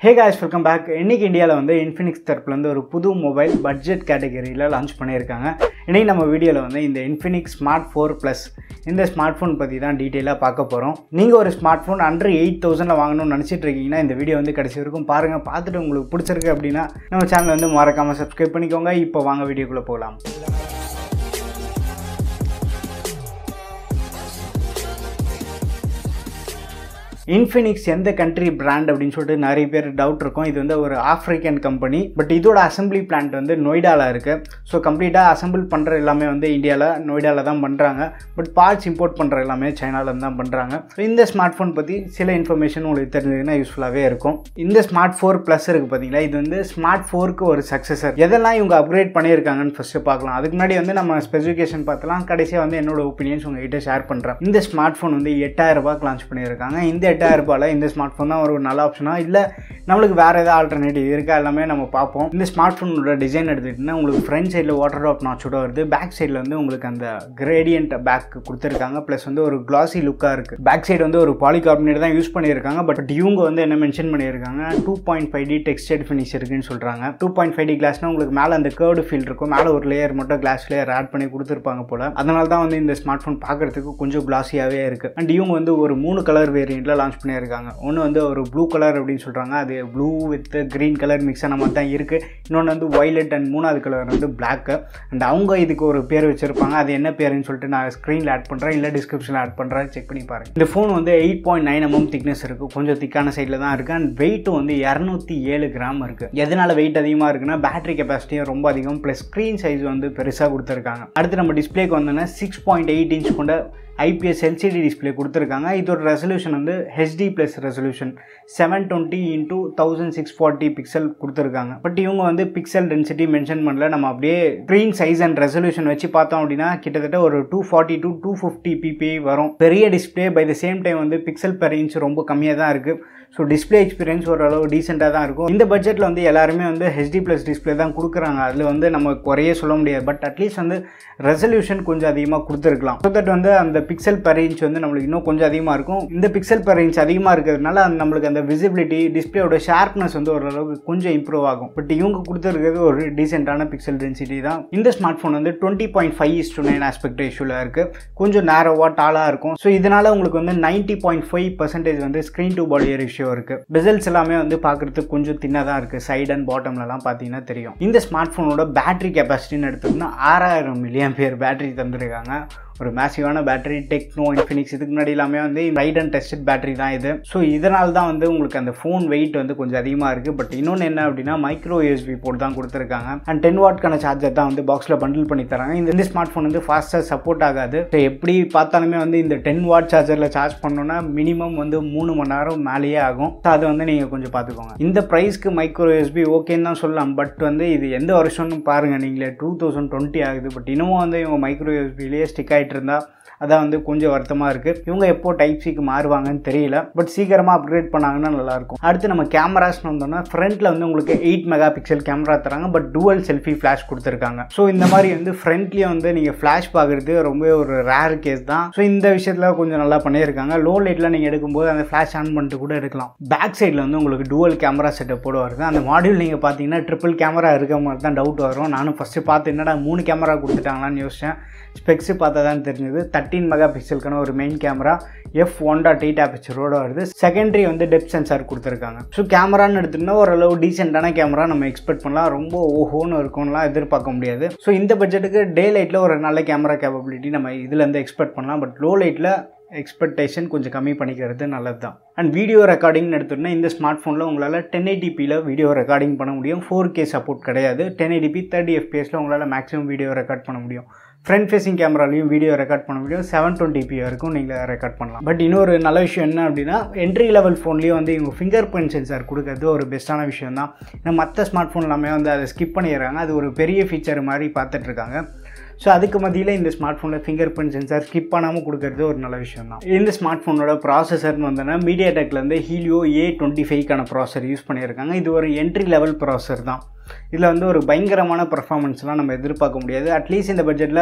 hey guys welcome back இன்னைக்கு இந்தியாவில் வந்து இன்ஃபினிக்ஸ் தரப்புலேருந்து ஒரு புது மொபைல் பட்ஜெட் கேட்டகரியில் லான்ச் பண்ணியிருக்காங்க இன்னைக்கு நம்ம வீடியோவில் வந்து இந்த இன்ஃபினிக்ஸ் ஸ்மார்ட் ஃபோர் ப்ளஸ் இந்த ஸ்மார்ட் ஃபோன் பற்றி தான் டீட்டெயிலாக பார்க்க போகிறோம் நீங்கள் ஒரு ஸ்மார்ட் ஃபோன் அண்டர் எயிட் தௌசண்டில் வாங்கணும்னு நினச்சிட்டு இருக்கீங்கன்னா இந்த வீடியோ வந்து கடைசி வரைக்கும் பாருங்கள் பார்த்துட்டு உங்களுக்கு பிடிச்சிருக்கு அப்படின்னா நம்ம சேனல் வந்து மறக்காமல் சப்ஸ்கிரைப் பண்ணிக்கோங்க இப்போ வாங்க வீடியோக்குள்ளே போகலாம் இன்ஃபினிக்ஸ் எந்த கண்ட்ரி பிராண்ட் அப்படின்னு சொல்லிட்டு நிறைய பேர் டவுட் இருக்கும் இது வந்து ஒரு ஆஃப்ரிக்கன் கம்பெனி பட் இதோட அசம்பிளி பிளான்ட் வந்து நொய்டாவில் இருக்குது ஸோ கம்ப்ளீட்டாக அசம்பிள் பண்ணுற எல்லாமே வந்து இந்தியாவில் நொய்டாவில் தான் பண்ணுறாங்க பட் பார்ட்ஸ் இம்போர்ட் பண்ணுற எல்லாமே சைனாவில் தான் பண்ணுறாங்க ஸோ இந்த ஸ்மார்ட் ஃபோன் பற்றி சில இன்ஃபர்மேஷன் உங்களுக்கு தெரிஞ்சதுன்னா யூஸ்ஃபுல்லாகவே இருக்கும் இந்த ஸ்மார்ட் ஃபோர் ப்ளஸ் இருக்குது பார்த்தீங்களா இது வந்து ஸ்மார்ட் ஃபோருக்கு ஒரு சக்ஸஸர் எதெல்லாம் இவங்க அப்கிரேட் பண்ணியிருக்காங்கன்னு ஃபஸ்ட்டு பார்க்கலாம் அதுக்கு முன்னாடி வந்து நம்ம ஸ்பெசிஃபிகேஷன் பார்த்தலாம் கடைசியாக வந்து என்னோட ஒப்பீனியன்ஸ் உங்ககிட்ட ஷேர் பண்ணுறேன் இந்த ஸ்மார்ட் ஃபோன் வந்து எட்டாயிரம் ரூபாய்க்கு லான்ச் பண்ணியிருக்காங்க இந்த எட்டாயிரம் ரூபாயில் இந்த ஸ்மார்ட் ஃபோன் தான் ஒரு நல்ல ஆப்ஷனாக இல்லை நம்மளுக்கு வேறு ஏதாவது ஆல்டர்னேட்டிவ் இருக்கா எல்லாமே நம்ம பார்ப்போம் இந்த ஸ்மார்ட் ஃபோனோட டிசைன் எடுத்துக்கிட்டிங்கன்னா உங்களுக்கு ஃப்ரண்ட் சைடில் வாட்டர் ட்ராப் நாச்சோட வருது பேக் சைடில் வந்து உங்களுக்கு அந்த கிரேடியன்ட் பேக் கொடுத்துருக்காங்க ப்ளஸ் வந்து ஒரு கிளாசி லுக்காக இருக்குது பேக் சைடு வந்து ஒரு பாலிகார்பனேட் தான் யூஸ் பண்ணியிருக்காங்க பட் இவங்க வந்து என்ன மென்ஷன் பண்ணியிருக்காங்க two point five D textured finish இருக்குன்னு சொல்கிறாங்க டூ பாயிண்ட் ஃபைவ் டி கிளாஸ்னால் உங்களுக்கு மேலே அந்த கேர்டு ஃபீல் இருக்கும் மேலே ஒரு லேயர் மட்டும் கிளாஸ் லேயர் ஆட் பண்ணி கொடுத்துருப்பாங்க போல் அதனால தான் வந்து இந்த ஸ்மார்ட் ஃபோன் பார்க்குறதுக்கு கொஞ்சம் கிளாஸியாகவே இருக்குது அண்ட் இவங்க வந்து ஒரு மூணு கலர் வேரியண்ட்டில் லான்ச் பண்ணியிருக்காங்க ஒன்று வந்து ஒரு ப்ளூ கலர் அப்படின்னு சொல்கிறாங்க அது blue with green colour mix ஆன மாதிரி தான் இருக்குது இன்னொன்று வந்து ஒய்லெட் அண்ட் மூணாவது கலர் வந்து பிளாக்கு அண்ட் அவங்க இதுக்கு ஒரு பேர் வச்சுருப்பாங்க அது என்ன பேருன்னு சொல்லிட்டு நான் ஸ்க்ரீனில் ஆட் பண்ணுறேன் இல்லை டிஸ்கிரிப்ஷனில் ஆட் பண்ணுறேன் செக் பண்ணி பாருங்கள் இந்த ஃபோன் வந்து eight point nine MM thickness இருக்குது கொஞ்சம் திக்கான சைடில் தான் இருக்குது அண்ட் வெயிட்டும் வந்து இரநூத்தி ஏழு கிராம் இருக்குது எதனால் வெயிட் அதிகமாக இருக்குன்னா பேட்டரி கெப்பாசிட்டியும் ரொம்ப அதிகம் ப்ளஸ் ஸ்க்ரீன் சைஸ் வந்து பெருசாக கொடுத்துருக்காங்க அடுத்து நம்ம டிஸ்பிளேக்கு வந்தோன்னா சிக்ஸ் பாயிண்ட் எயிட் இன்ச் கொண்ட ஐபிஎஸ் எல்சிடி டிஸ்பிளே கொடுத்துருக்காங்க இதோட ரெசல்யூஷன் வந்து HD plus resolution seven twenty into thousand six forty pixel கொடுத்துருக்காங்க பட் இவங்க வந்து பிக்சல் டென்சிட்டி மென்ஷன் பண்ணல நம்ம அப்படியே ஸ்க்ரீன் சைஸ் அண்ட் ரெசல்யூஷன் வச்சு பார்த்தோம் அப்படின்னா கிட்டத்தட்ட ஒரு two forty two two fifty PPI வரும் பெரிய display by the same time வந்து பிக்சல் பெர் இன்ச் ரொம்ப கம்மியாக தான் இருக்குது ஸோ டிஸ்பிளே எக்ஸ்பீரியன்ஸ் ஓரளவு டீசெண்டாக தான் இருக்கும் இந்த பட்ஜெட்டில் வந்து எல்லாருமே வந்து ஹெச்டி ப்ளஸ் டிஸ்பிளே தான் கொடுக்குறாங்க அதில் வந்து நம்ம குறைய சொல்ல முடியாது பட் அட்லீஸ்ட் வந்து ரெசல்யூஷன் கொஞ்சம் அதிகமாக கொடுத்துருக்கலாம் ஸோ தட் வந்து அந்த பிக்சல் பெர் இன்ச் வந்து நம்மளுக்கு இன்னும் கொஞ்சம் அதிகமாக இருக்கும் இந்த பிக்சல் பெர் இன்ச் அதிகமாக இருக்கிறதுனால அந்த நம்மளுக்கு அந்த விசிபிலிட்டி டிஸ்பிளேயோட ஷார்ப்னஸ் வந்து ஓரளவுக்கு கொஞ்சம் இம்ப்ரூவ் ஆகும் பட் இவங்க கொடுத்துருக்கிறது ஒரு டீசெண்டான பிக்சல் டென்சிட்டி தான் இந்த ஸ்மார்ட் ஃபோன் வந்து twenty point five is to nine aspect ரேஷியோவில் இருக்குது கொஞ்சம் நேரோவாக டாலாக இருக்கும் ஸோ இதனால் உங்களுக்கு வந்து நைன்ட்டி பாயிண்ட் ஃபைவ் பர்சன்டேஜ் வந்து ஸ்க்ரீன் டு பாடி ரேஷியோ இருக்குது பெசல்ஸ் எல்லாமே வந்து பார்க்குறதுக்கு கொஞ்சம் தின்னாக தான் இருக்குது சைட் அண்ட் பாட்டம்லலாம் பார்த்தீங்கன்னா தெரியும் இந்த ஸ்மார்ட் ஃபோனோட பேட்டரி கெப்பாசிட்டின்னு எடுத்தோம்னா ஆறாயிரம் மில்லியன் பேர் பேட்டரி தந்திருக்காங்க ஒரு மேசிவான பேட்டரி டெக்னோ இன்ஃபினிக்ஸ் இதுக்கு முன்னாடி எல்லாமே வந்து ரைட் அண்ட் டெஸ்டட் பேட்டரி தான் இது ஸோ இதனால தான் வந்து உங்களுக்கு அந்த ஃபோன் வெயிட் வந்து கொஞ்சம் அதிகமாக இருக்குது பட் இன்னொன்று என்ன அப்படின்னா மைக்ரோ யூஎஸ்பி போர்ட் தான் கொடுத்துருக்காங்க அண்ட் டென் வாட்க்கான சார்ஜர் தான் வந்து பாக்ஸில் பண்டில் பண்ணி தராங்க இந்த இந்த ஸ்மார்ட் ஃபோன் வந்து ஃபாஸ்ட்டாக சப்போர்ட் ஆகாது ஸோ எப்படி பார்த்தாலுமே வந்து இந்த டென் வாட் சார்ஜரில் சார்ஜ் பண்ணோன்னா மினிமம் வந்து மூணு மணி நேரம் மேலேயே ஆகும் ஸோ அதை வந்து நீங்கள் கொஞ்சம் பார்த்துக்கோங்க இந்த ப்ரைஸ்க்கு மைக்ரோ யூஎஸ்பி ஓகேன்னு தான் சொல்லலாம் பட் வந்து இது எந்த வருஷம்னு பாருங்கள் நீங்களே டூ தௌசண்ட் டுவெண்ட்டி ஆகுது பட் இன்னமும் வந்து இவங்க மைக்ரோ யூஎஸ்பிலேயே ஸ்டிக் ஆகிட்டு இருந்தால் அதான் வந்து கொஞ்சம் வருத்தமாக இருக்குது இவங்க எப்போ டைப் சிக்கு மாறுவாங்கன்னு தெரியல பட் சீக்கிரமாக அப்கிரேட் பண்ணாங்கன்னா நல்லாயிருக்கும் அடுத்து நம்ம கேமராஸ்னு வந்தோம்னா ஃப்ரண்ட்டில் வந்து உங்களுக்கு எயிட் மெகா பிக்சல் கேமரா தராங்க பட் டூவல் செல்ஃபி ஃப்ளாஷ் கொடுத்துருக்காங்க ஸோ இந்த மாதிரி வந்து ஃப்ரண்ட்லேயே வந்து நீங்கள் ஃப்ளாஷ் பார்க்குறது ரொம்ப ஒரு ரேர் கேஸ் தான் ஸோ இந்த விஷயத்தில் கொஞ்சம் நல்லா பண்ணியிருக்காங்க லோ லைட்டில் நீங்கள் எடுக்கும்போது அந்த ஃப்ளாஷ் ஆன் பண்ணிட்டு கூட எடுக்கலாம் பேக் சைடில் வந்து உங்களுக்கு டூவல் கேமரா செட்டப்போடு வருது அந்த மாடியூல் நீங்கள் பார்த்தீங்கன்னா ட்ரிபிள் கேமரா இருக்க மாதிரி தான் டவுட் வரும் நானும் ஃபஸ்ட்டு பார்த்து என்னடா மூணு கேமரா கொடுத்துட்டாங்களான்னு யோசிச்சேன் ஸ்பெக்ஸு பார்த்தா தான் தெரிஞ்சது தேர்ட்டின் மெகா பிக்சலுக்கான ஒரு main camera f one dot eight ஆபிச்சரோட வருது செகண்டரி வந்து டெப் சென்சார் கொடுத்துருக்காங்க ஸோ கேமரான்னு எடுத்துகிட்டா ஓரளவு டீசெண்டான கேமரா நம்ம எக்ஸ்பெக்ட் பண்ணலாம் ரொம்ப ஓஹோன்னு இருக்கும்லாம் எதிர்பார்க்க முடியாது ஸோ இந்த பட்ஜெட்டுக்கு டே லைட்டில் ஒரு நல்ல கேமரா கேப்பபிலிட்டி நம்ம இதுலேருந்து எக்ஸ்பெக்ட் பண்ணலாம் பட் லோ லைட்டில் எக்ஸ்பெக்டேஷன் கொஞ்சம் கம்மி பண்ணிக்கிறது நல்லது தான் அண்ட் வீடியோ ரெக்கார்டிங்னு எடுத்தோம்னா இந்த ஸ்மார்ட் ஃபோனில் உங்களால் டென் எயிட்டிபியில் வீடியோ ரெக்கார்டிங் பண்ண முடியும் ஃபோர் கே சப்போர்ட் கிடையாது டென் எயிட்டிபி தேர்ட்டி எஃபிஎஸில் உங்களால் மேக்ஸிமம் வீடியோ ரெக்கார்ட் பண்ண முடியும் ஃப்ரண்ட் ஃபேஸிங் கேமராலையும் வீடியோ ரெக்கார்ட் பண்ண முடியும் செவன் டுவெண்ட்டி வரைக்கும் நீங்கள் ரெக்கார்ட் பண்ணலாம் பட் இன்னொரு நல்ல விஷயம் என்ன அப்படின்னா என்ட்ரி லெவல் ஃபோன்லேயும் வந்து இவங்க ஃபிங்கர் பிரிண்ட் சென்சார் கொடுக்கறது ஒரு பெஸ்ட்டான விஷயம் தான் ஏன்னா மற்ற ஸ்மார்ட் ஃபோன் எல்லாமே வந்து அதை ஸ்கிப் பண்ணிடுறாங்க அது ஒரு பெரிய ஃபீச்சர் மாதிரி பார்த்துட்ருக்காங்க ஸோ அதுக்கு மத்தியில் இந்த ஸ்மார்ட் ஃபோனில் ஃபிங்கர் பிரிண்ட் சென்சார் ஸ்கிப் பண்ணாமல் கொடுக்கறது ஒரு நல்ல விஷயம் தான் இந்த ஸ்மார்ட் ஃபோனோட ப்ராசஸர்னு வந்தோன்னா மீடியா டெக்லேருந்து ஹீலியோ ஏ டுவெண்ட்டி ஃபைவ்க்கான ப்ராசர் யூஸ் பண்ணியிருக்காங்க இது ஒரு என்ட்ரி லெவல் ப்ராசர் தான் இதில் வந்து ஒரு பயங்கரமான பர்ஃபார்மன்ஸ்லாம் நம்ம எதிர்பார்க்க முடியாது அட்லீஸ்ட் இந்த பட்ஜெட்டில்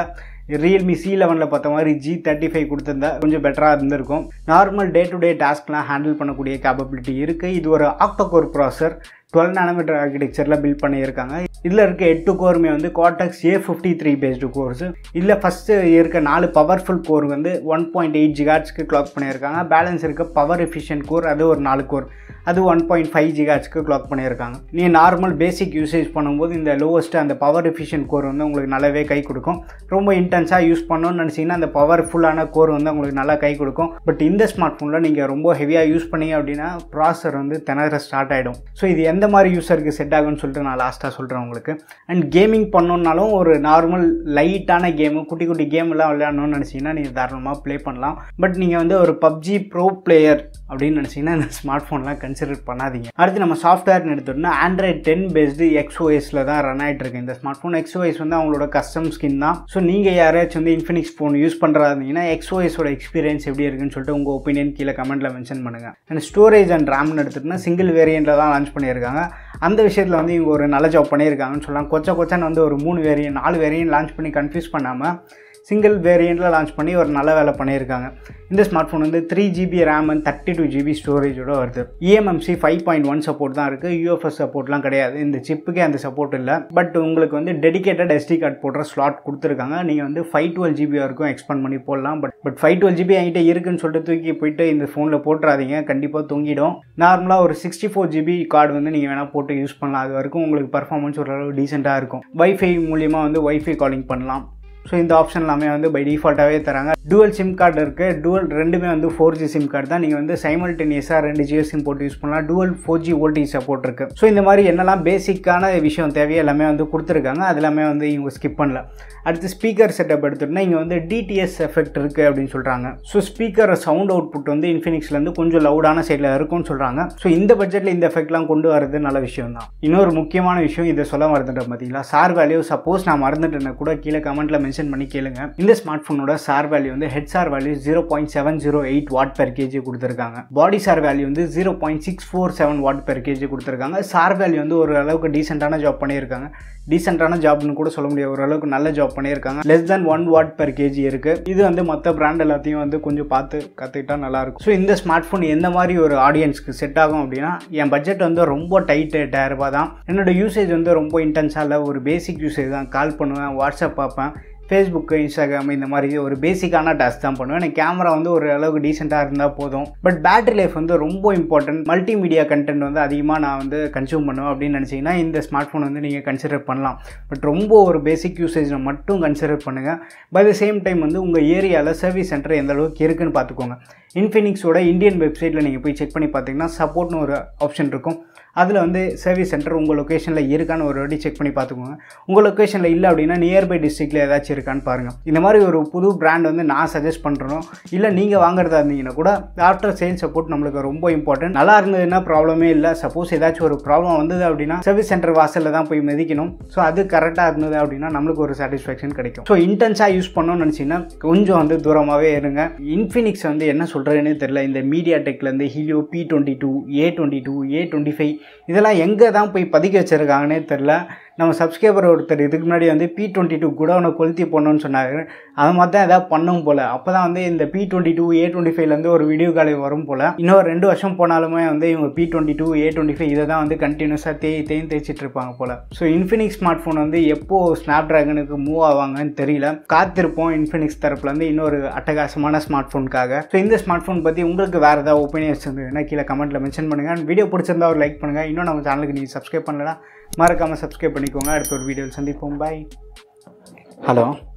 ரியல்மி சி லெவனில் பார்த்த மாதிரி ஜி தேர்ட்டி ஃபைவ் கொடுத்துருந்தா கொஞ்சம் பெட்டராக இருந்திருக்கும் நார்மல் டே டு டே டாஸ்க்லாம் ஹேண்டில் பண்ணக்கூடிய கேப்பபிலிட்டி இருக்குது இது ஒரு ஆக்டோகோர் ப்ராசர் டுவெல் நானோமீட்டர் ஆர்கிடெக்சரில் பில்ட் பண்ணியிருக்காங்க இதில் இருக்க எட்டு கோருமே வந்து Cortex A fifty three based cores இதில் ஃபஸ்ட்டு இருக்க நாலு பவர்ஃபுல் கோர் வந்து ஒன் பாயிண்ட் எயிட் ஜிகாட்ஸ்க்கு கிளாக் பண்ணியிருக்காங்க பேலன்ஸ் இருக்க பவர் எஃபிஷியன்ட் கோர் அது ஒரு நாலு கோர் அது ஒன் பாயிண்ட் ஃபைவ் ஜிகாட்ஸ்க்கு கிளாக் பண்ணியிருக்காங்க நீ நார்மல் பேசிக் யூசேஜ் பண்ணும்போது இந்த லோவஸ்ட்டு அந்த பவர் எஃபிஷியன்ட் கோர் வந்து உங்களுக்கு நல்லாவே கை கொடுக்கும் ரொம்ப இன்டென்ஸாக யூஸ் பண்ணணும்னு நினச்சிங்கன்னா அந்த பவர்ஃபுல்லான கோர் வந்து உங்களுக்கு நல்லா கை கொடுக்கும் பட் இந்த ஸ்மார்ட் ஃபோனில் நீங்கள் ரொம்ப ஹெவியாக யூஸ் பண்ணீங்க அப்படின்னா ப்ராசர் வந்து திணற ஸ்டார்ட் ஆகிடும் ஸோ இது எந்த மாதிரி யூஸருக்கு செட் ஆகும்னு சொல்லிட்டு நான் லாஸ்ட்டாக சொல்கிறேன் உங்களுக்கு அண்ட் கேமிங் பண்ணணுன்னாலும் ஒரு நார்மல் லைட்டான கேமு குட்டி குட்டி கேம்லாம் விளையாடணும்னு நினச்சிங்கன்னா நீங்கள் தாராளமாக ப்ளே பண்ணலாம் பட் நீங்கள் வந்து ஒரு பப்ஜி ப்ரோ பிளேயர் அப்படின்னு நினச்சிங்கன்னா இந்த ஸ்மார்ட் ஃபோன்லாம் கன்சிடர் பண்ணாதீங்க அடுத்து நம்ம சாஃப்ட்வேர்னு எடுத்தோம்னா ஆண்ட்ராய்ட் டென் பேஸ்டு எக்ஸ்ஓஎஸில் தான் ரன் ஆகிட்டு இருக்கு இந்த ஸ்மார்ட் ஃபோன் எக்ஸ்ஓஎஸ் வந்து அவங்களோட கஸ்டம் ஸ்கின் தான் ஸோ நீங்கள் யாராச்சும் வந்து இன்ஃபினிக்ஸ் ஃபோன் யூஸ் பண்ணுறாருந்தீங்கன்னா எக்ஸ்ஓஎஸோட எக்ஸ்பீரியன்ஸ் எப்படி இருக்குன்னு சொல்லிட்டு உங்கள் ஒப்பீனியன் கீழே கமெண்ட்டில் மென்ஷன் பண்ணுங்கள் அண்ட் ஸ்டோரேஜ் அண்ட் ரேம்னு எடுத்துகிட்டோம்னா சிங்கிள் வேரியண்ட்டில் தான் லான்ச் பண்ணியிருக்காங்க அந்த விஷயத்தில் வந்து இவங்க ஒரு நல்ல ஜாப் பண்ணியிருக்காங்கன்னு சொல்லலாம் கொச்ச கொச்சன்னு வந்து ஒரு மூணு வேரியன்ட் நாலு வேரியன்ட் லான்ச் பண்ணி கன்ஃபியூஸ் பண்ணாமல் சிங்கிள் வேரியண்ட்டில் லான்ச் பண்ணி ஒரு நல்ல வேலை பண்ணியிருக்காங்க இந்த ஸ்மார்ட் ஃபோன் வந்து three GB RAM and thirty two GB ஸ்டோரேஜோட வருது eMMC five point one support தான் இருக்குது யூஎஃப்எஸ் சப்போர்ட்லாம் கிடையாது இந்த சிப்புக்கே அந்த சப்போர்ட் இல்லை பட் உங்களுக்கு வந்து டெடிகேட்டட் எஸ்டி கார்டு போடுற ஸ்லாட் கொடுத்துருக்காங்க நீங்கள் வந்து ஃபைவ் டுவெல் ஜிபி வரைக்கும் எக்ஸ்பெண்ட் பண்ணி போடலாம் but but five twelve GB என்கிட்ட இருக்குன்னு சொல்லிட்டு தூக்கி போயிட்டு இந்த ஃபோனில் போட்டுறாதீங்க கண்டிப்பாக தொங்கிடும் நார்மலாக ஒரு சிக்ஸ்டி ஃபோர் ஜிபி கார்டு வந்து நீங்கள் வேணால் போட்டு யூஸ் பண்ணலாம் அது வரைக்கும் உங்களுக்கு பர்ஃபார்மன்ஸ் ஓரளவு டீசெண்டாக இருக்கும் வைஃபை மூலியமாக வந்து வைஃபை காலிங் பண்ணலாம் ஸோ இந்த ஆப்ஷன் எல்லாமே வந்து பை டிஃபால்ட்டாகவே தராங்க டுவல் சிம் கார்டு இருக்குது டுவல் ரெண்டுமே வந்து ஃபோர் ஜி சிம் கார்டு தான் நீங்கள் வந்து சைமல்டேனியஸாக ரெண்டு ஜியோ சிம் போட்டு யூஸ் பண்ணலாம் dual four G VoLTE support இருக்குது ஸோ இந்த மாதிரி என்னெல்லாம் பேசிக்கான விஷயம் தேவையோ எல்லாமே வந்து கொடுத்துருக்காங்க அது எல்லாமே வந்து இவங்க ஸ்கிப் பண்ணல அடுத்து ஸ்பீக்கர் செட்டப் எடுத்துட்டோம்னா இங்கே வந்து டிடிஎஸ் எஃபெக்ட் இருக்குது அப்படின்னு சொல்கிறாங்க ஸோ ஸ்பீக்கர் சவுண்ட் அவுட்புட் வந்து இன்ஃபினிக்ஸ்லேருந்து கொஞ்சம் லவுடான சைடில் இருக்கும்னு சொல்கிறாங்க ஸோ இந்த பட்ஜெட்டில் இந்த எஃபெக்ட்லாம் கொண்டு வரது நல்ல விஷயம் தான் இன்னொரு முக்கியமான விஷயம் இதை சொல்ல மறந்துட்டேன் பார்த்தீங்களா சார் வேல்யூ சப்போஸ் நான் மறந்துட்டேன்னா கூட கீழே கமெண்ட்டில் மென்ஷன் பண்ணி கேளுங்க இந்த ஸ்மார்ட் ஃபோனோட சார் வேல்யூ வந்து head SAR value zero point seven zero eight watt per kg கொடுத்துருக்காங்க பாடி சார் வேல்யூ வந்து zero point six four seven watt per kg கொடுத்துருக்காங்க சார் வேல்யூ வந்து ஒரு அளவுக்கு டீசெண்டான ஜாப் பண்ணியிருக்காங்க டீசெண்டான ஜாப்னு கூட சொல்ல முடியாது ஓரளவுக்கு நல்ல ஜாப் பண்ணியிருக்காங்க less than one watt per kg இருக்குது இது வந்து மற்ற பிராண்ட் எல்லாத்தையும் வந்து கொஞ்சம் பார்த்து கற்றுக்கிட்டா நல்லாயிருக்கும் ஸோ இந்த ஸ்மார்ட் ஃபோன் எந்த மாதிரி ஒரு ஆடியன்ஸ்க்கு செட் ஆகும் அப்படின்னா என் பட்ஜெட் வந்து ரொம்ப டைட்டு எட்டாயிரம் ரூபாய் தான் என்னோட யூசேஜ் வந்து ரொம்ப இன்டென்ஸாக இல்லை ஒரு பேசிக் யூசேஜ் தான் கால் பண்ணுவேன் வாட்ஸ்அப் பார்ப்பேன் ஃபேஸ்புக்கு இன்ஸ்டாகிராம் இந்த மாதிரி ஒரு பேசிக்கான டாஸ்க் தான் பண்ணுவேன் எனக்கு கேமரா வந்து ஒரு அளவுக்கு டீசெண்டாக இருந்தால் போதும் பட் பேட்டரி லைஃப் வந்து ரொம்ப இம்பார்ட்டன்ட் மல்டிமீடியா கண்டென்ட் வந்து அதிகமாக நான் வந்து கன்சியூம் பண்ணுவேன் அப்படின்னு நினச்சிங்கன்னா இந்த ஸ்மார்ட் ஃபோன் வந்து நீங்கள் கன்சிடர் பண்ணலாம் பட் ரொம்ப ஒரு பேசிக் யூசேஜில் மட்டும் கன்சிடர் பண்ணுங்கள் பை த சேம் டைம் வந்து உங்கள் ஏரியாவில் சர்வீஸ் சென்டர் எந்த அளவுக்கு இருக்குன்னு பார்த்துக்கோங்க இன்ஃபினிக்ஸோட இந்தியன் வெப்சைட்டில் நீங்கள் போய் செக் பண்ணி பார்த்தீங்கன்னா சப்போர்ட்னு ஒரு ஆப்ஷன் இருக்கும் அதில் வந்து சர்வீஸ் சென்டர் உங்கள் லொக்கேஷனில் இருக்கான்னு ஒரு வாட்டி செக் பண்ணி பார்த்துக்கோங்க உங்கள் லொக்கேஷனில் இல்லை அப்படின்னா நியர்பை டிஸ்ட்ரிக்டில் ஏதாச்சும் இருக்கான்னு பாருங்கள் இந்த மாதிரி ஒரு புது பிராண்ட் வந்து நான் சஜஸ்ட் பண்ணுறோம் இல்லை நீங்கள் வாங்குறதா இருந்தீங்கன்னா கூட ஆஃப்டர் சேல் சப்போர்ட் நம்மளுக்கு ரொம்ப இம்பார்ட்டன்ட் நல்லா இருந்ததுன்னா ப்ராப்ளமே இல்லை சப்போஸ் ஏதாச்சும் ஒரு ப்ராப்ளம் வந்தது அப்படின்னா சர்வீஸ் சென்டர் வாசலில் தான் போய் மிதிக்கணும் ஸோ அது கரெக்டாக இருந்தது அப்படின்னா நம்மளுக்கு ஒரு சாட்டிஸ்ஃபேக்ஷன் கிடைக்கும் ஸோ இன்டென்ஸாக யூஸ் பண்ணணும்னு நினச்சிங்கன்னா கொஞ்சம் வந்து தூரமாகவே இருங்க இன்ஃபினிக்ஸ் வந்து என்ன சொல்கிறதுன்னு தெரியல இந்த மீடியா டெக்லேருந்து Helio P twenty two A twenty two A twenty five இதெல்லாம் எங்கே தான் போய் பதிக்க வச்சுருக்காங்கன்னே தெரில நம்ம சப்ஸ்கிரைபர் ஒருத்தர் இதுக்கு முன்னாடி வந்து பி டுவெண்ட்டி டூ கூட ஒன்று கொளுத்தி போடணும்னு சொன்னார் அது மாதிரி தான் எதாவது பண்ணும் போல் அப்போ தான் வந்து இந்த P twenty two A twenty ஃபைவ்லேருந்து ஒரு வீடியோ கால் வரும் போல் இன்னொரு ரெண்டு வருஷம் போனாலுமே வந்து இவங்க P twenty two A twenty five இதை தான் வந்து கண்டினியூஸாக தேய் தேயும் தேய்ச்சிட்டு இருப்பாங்க போல் ஸோ இன்ஃபினிக்ஸ் ஸ்மார்ட் ஃபோன் வந்து எப்போ ஸ்னாப் ட்ராகனுக்கு மூவ் ஆவாங்கன்னு தெரியல காத்திருப்போம் இன்ஃபினிக்ஸ் தரப்புலேருந்து இன்னொரு அட்டகாசமான ஸ்மார்ட் ஃபோனுக்காக ஸோ இந்த ஸ்மார்ட் ஃபோன் பற்றி உங்களுக்கு வேறு ஏதாவது ஒப்பீனியன்ஸ் இருந்ததுன்னா கீழே கமெண்ட்டில் மென்ஷன் பண்ணுங்கள் வீடியோ பிடிச்சிருந்தா ஒரு லைக் பண்ணுங்கள் இன்னும் நம்ம சேனலுக்கு நீங்கள் சப்ஸ்கிரைப் பண்ணலன்னா மறக்காமல் சப்ஸ்கிரைப் பண்ணிக்கோங்க அடுத்த ஒரு வீடியோவில் சந்திப்போம் பாய் ஹலோ